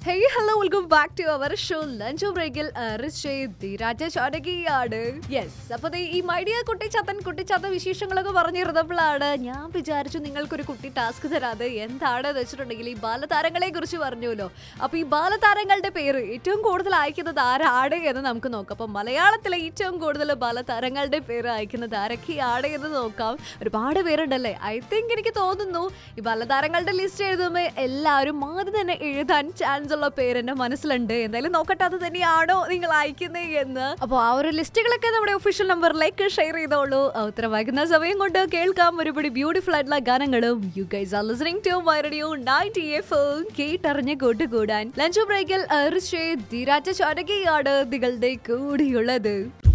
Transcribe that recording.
hey hello welcome back to our show lunch ബ്രേക്കിൽ ധീരാജ ചാടകിയാണ് yes അപ്പൊ ദേ ഈ മൈഡിയ കുട്ടിച്ചാത്തൻ കുട്ടിച്ചാത്ത വിശേഷങ്ങളൊക്കെ പറഞ്ഞിരുന്നപ്പോഴാണ് ഞാൻ വിചാരിച്ചു നിങ്ങൾക്കൊരു കുട്ടി ടാസ്ക് തരാതെ എന്താണെന്ന് വെച്ചിട്ടുണ്ടെങ്കിൽ ഈ ബാലതാരങ്ങളെ കുറിച്ച് പറഞ്ഞല്ലോ അപ്പൊ ഈ ബാലതാരങ്ങളുടെ പേര് ഏറ്റവും കൂടുതൽ അയക്കുന്നത് ആരാണ് എന്ന് നമുക്ക് നോക്കാം അപ്പൊ മലയാളത്തിലെ ഏറ്റവും കൂടുതൽ ബാലതാരങ്ങളുടെ പേര് അയക്കുന്നത് ആരൊക്കെയാണ് എന്ന് നോക്കാം ഒരുപാട് പേരുണ്ടല്ലേ ഐ തിങ്ക് എനിക്ക് തോന്നുന്നു ഈ ബാലതാരങ്ങളുടെ ലിസ്റ്റ് എഴുതുമ്പോൾ എല്ലാവരും ആദ്യം തന്നെ എഴുതാൻ ചാൻസ് ഉള്ള പേര് എന്റെ മനസ്സിലുണ്ട് എന്തായാലും നോക്കട്ടെ അത് തന്നെയാണോ നിങ്ങൾ അയക്കുന്നത് എന്ന് അപ്പോൾ ആ ഒരു ലിസ്റ്റുകളൊക്കെ നമ്മുടെ ഒഫീഷ്യൽ നമ്പറിലേക്ക് ഷെയർ ചെയ്തോളൂ ആ ഉത്തരം വൈകുന്ന സമയം കൊണ്ട് കേൾക്കാം ഒരുപടി ബ്യൂട്ടിഫുൾ ആയിട്ടുള്ള ഗാനങ്ങളും you guys are listening to my radio ninety F കേട്ടറിഞ്ഞ് കൂട്ടുകൂടാൻ ലഞ്ച് ബ്രേക്കിൽ ധീരാറ്റ ചാടകയാണ് നിങ്ങളുടെ കൂടിയുള്ളത്